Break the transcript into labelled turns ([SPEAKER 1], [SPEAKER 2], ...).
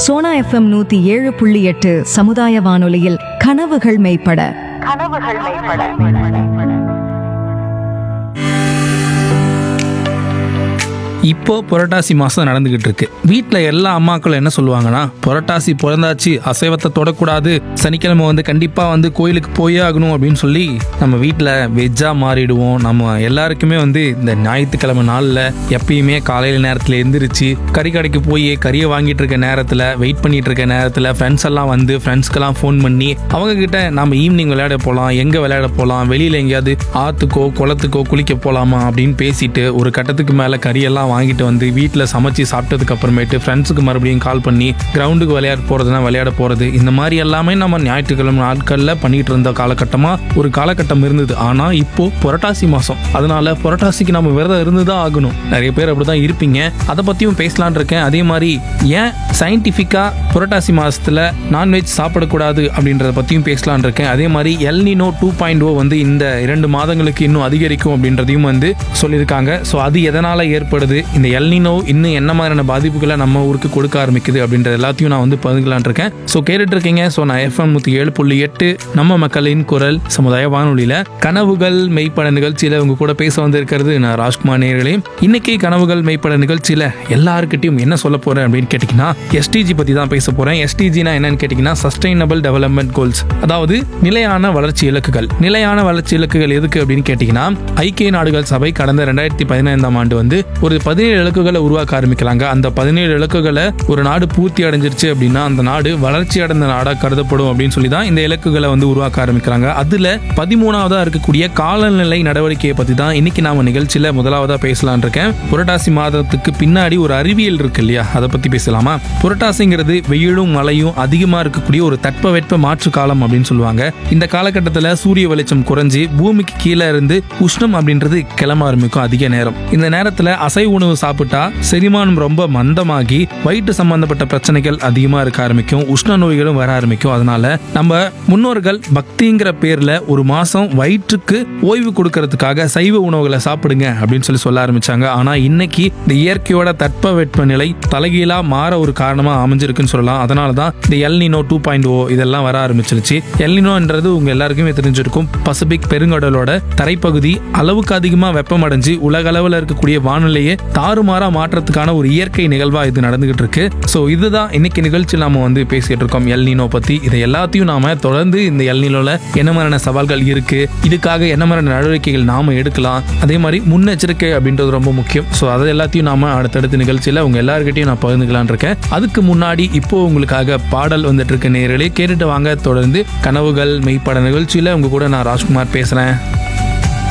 [SPEAKER 1] Sona FM நூத்தி ஏழு புள்ளி எட்டு சமுதாய வானொலியில் கனவுகள் மெய்ப்பட
[SPEAKER 2] கனவுகள் மேம்பட
[SPEAKER 3] இப்போ புரட்டாசி மாதம் நடந்துகிட்டு இருக்கு வீட்டில் எல்லா அம்மாக்களும் என்ன சொல்லுவாங்கன்னா புரட்டாசி பிறந்தாச்சு அசைவத்தை தொடக்கூடாது சனிக்கிழமை வந்து கண்டிப்பாக வந்து கோயிலுக்கு போயே ஆகணும் அப்படின்னு சொல்லி நம்ம வீட்டில் வெஜ்ஜாக மாறிடுவோம் நம்ம எல்லாருக்குமே வந்து இந்த ஞாயிற்றுக்கிழமை நாளில் எப்பயுமே காலையில் நேரத்தில் எந்திரிச்சு கறி கடைக்கு போய் கறியை வாங்கிட்டு இருக்க நேரத்தில் வெயிட் பண்ணிட்டு இருக்க நேரத்தில் ஃப்ரெண்ட்ஸ் எல்லாம் வந்து ஃப்ரெண்ட்ஸ்க்கெல்லாம் ஃபோன் பண்ணி அவங்க கிட்ட நம்ம ஈவினிங் விளையாட போகலாம் எங்கே விளையாட போகலாம் வெளியில் எங்கேயாவது ஆற்றுக்கோ குளத்துக்கோ குளிக்க போகலாமா அப்படின்னு பேசிட்டு ஒரு கட்டத்துக்கு மேலே கறியெல்லாம் வாங்கிட்டு வந்து வீட்டில் சமைச்சு சாப்பிட்டதுக்கு அப்புறமேட்டு ஃப்ரெண்ட்ஸுக்கு மறுபடியும் கால் பண்ணி கிரவுண்டுக்கு விளையாட போகிறதுனா விளையாட போகிறது இந்த மாதிரி எல்லாமே நம்ம ஞாயிற்றுக்கிழமை நாட்களில் பண்ணிட்டு இருந்த காலகட்டமாக ஒரு காலகட்டம் இருந்தது ஆனால் இப்போ புரட்டாசி மாதம் அதனால புரட்டாசிக்கு நம்ம விரதம் இருந்து தான் ஆகணும் நிறைய பேர் அப்படி தான் இருப்பீங்க அதை பற்றியும் பேசலான் இருக்கேன் அதே மாதிரி ஏன் சயின்டிஃபிக்காக புரட்டாசி மாதத்தில் நான்வெஜ் சாப்பிடக்கூடாது அப்படின்றத பற்றியும் பேசலான் இருக்கேன் அதே மாதிரி எல்னினோ டூ பாயிண்ட் ஓ வந்து இந்த இரண்டு மாதங்களுக்கு இன்னும் அதிகரிக்கும் அப்படின்றதையும் வந்து சொல்லியிருக்காங்க ஸோ அது எதனால் ஏற்படுது இந்த எல்னினோ இன்னும் என்ன மாதிரியான பாதிப்புகளை நம்ம ஊருக்கு கொடுக்க ஆரம்பிக்குது அப்படின்ற எல்லாத்தையும் நான் வந்து பகிர்ந்துக்கலான் இருக்கேன் ஸோ கேட்டுட்டு இருக்கீங்க ஸோ நான் எஃப்எம் நூற்றி ஏழு புள்ளி எட்டு நம்ம மக்களின் குரல் சமுதாய வானொலியில் கனவுகள் மெய்ப்பட நிகழ்ச்சியில் உங்க கூட பேச வந்திருக்கிறது நான் ராஜ்குமார் நேர்களே இன்னைக்கு கனவுகள் மெய்ப்பட நிகழ்ச்சியில் எல்லாருக்கிட்டையும் என்ன சொல்ல போறேன் அப்படின்னு கேட்டிங்கன்னா எஸ்டிஜி பற்றி தான் பேச போறேன் எஸ்டிஜினா என்னன்னு கேட்டிங்கன்னா சஸ்டைனபிள் டெவலப்மெண்ட் கோல்ஸ் அதாவது நிலையான வளர்ச்சி இலக்குகள் நிலையான வளர்ச்சி இலக்குகள் எதுக்கு அப்படின்னு கேட்டிங்கன்னா ஐக்கிய நாடுகள் சபை கடந்த ரெண்டாயிரத்தி பதினைந்தாம் ஆண்டு வந்து ஒரு பதினேழு இலக்குகளை உருவாக்க ஆரம்பிக்கலாங்க அந்த பதினேழு இலக்குகளை ஒரு நாடு பூர்த்தி அடைஞ்சிருச்சு அப்படின்னா அந்த நாடு வளர்ச்சி அடைந்த நாடாக கருதப்படும் அப்படின்னு சொல்லி தான் இந்த இலக்குகளை வந்து உருவாக்க ஆரம்பிக்கிறாங்க அதுல பதிமூணாவதா இருக்கக்கூடிய காலநிலை நடவடிக்கையை பத்தி தான் இன்னைக்கு நாம நிகழ்ச்சியில முதலாவதா பேசலாம்னு இருக்கேன் புரட்டாசி மாதத்துக்கு பின்னாடி ஒரு அறிவியல் இருக்கு இல்லையா அதை பத்தி பேசலாமா புரட்டாசிங்கிறது வெயிலும் மழையும் அதிகமா இருக்கக்கூடிய ஒரு தட்பவெட்ப மாற்று காலம் அப்படின்னு சொல்லுவாங்க இந்த காலகட்டத்தில் சூரிய வெளிச்சம் குறைஞ்சி பூமிக்கு கீழே இருந்து உஷ்ணம் அப்படின்றது கிளம்ப ஆரம்பிக்கும் அதிக நேரம் இந்த நேரத்தில் அசைவ உணவு சாப்பிட்டா செரிமானம் ரொம்ப மந்தமாகி வயிற்று சம்பந்தப்பட்ட பிரச்சனைகள் அதிகமா இருக்க ஆரம்பிக்கும் உஷ்ண நோய்களும் வர ஆரம்பிக்கும் அதனால நம்ம முன்னோர்கள் பக்திங்கிற பேர்ல ஒரு மாசம் வயிற்றுக்கு ஓய்வு கொடுக்கறதுக்காக சைவ உணவுகளை சாப்பிடுங்க அப்படின்னு சொல்லி சொல்ல ஆரம்பிச்சாங்க ஆனா இன்னைக்கு இந்த இயற்கையோட தட்பவெட்ப நிலை தலைகீழா மாற ஒரு காரணமா அமைஞ்சிருக்குன்னு சொல்லலாம் அதனால தான் இந்த எல்னினோ டூ பாயிண்ட் ஓ இதெல்லாம் வர ஆரம்பிச்சிருச்சு எல்னினோன்றது உங்க எல்லாருக்குமே தெரிஞ்சிருக்கும் பசிபிக் பெருங்கடலோட தரைப்பகுதி அளவுக்கு அதிகமா வெப்பமடைஞ்சு உலக அளவில் இருக்கக்கூடிய வானிலையை தாறுமாறா மாற்றத்துக்கான ஒரு இயற்கை நிகழ்வா இது நடந்துகிட்டு இருக்கு ஸோ இதுதான் இன்னைக்கு நிகழ்ச்சியில் நாம வந்து பேசிட்டு இருக்கோம் எல்னினோ பத்தி இதை எல்லாத்தையும் நாம தொடர்ந்து இந்த எல்னினோல என்ன மாதிரியான சவால்கள் இருக்கு இதுக்காக என்ன மாதிரியான நடவடிக்கைகள் நாம எடுக்கலாம் அதே மாதிரி முன்னெச்சரிக்கை அப்படின்றது ரொம்ப முக்கியம் ஸோ அதை எல்லாத்தையும் நாம அடுத்தடுத்த நிகழ்ச்சியில உங்க எல்லாருக்கிட்டையும் நான் பகிர்ந்துக்கலான் இருக்கேன் அதுக்கு முன்னாடி இப்போ உங்களுக்காக பாடல் வந்துட்டு இருக்க நேரலே கேட்டுட்டு வாங்க தொடர்ந்து கனவுகள் மெய்ப்பட நிகழ்ச்சியில உங்க கூட நான் ராஜ்குமார் பேசுறேன்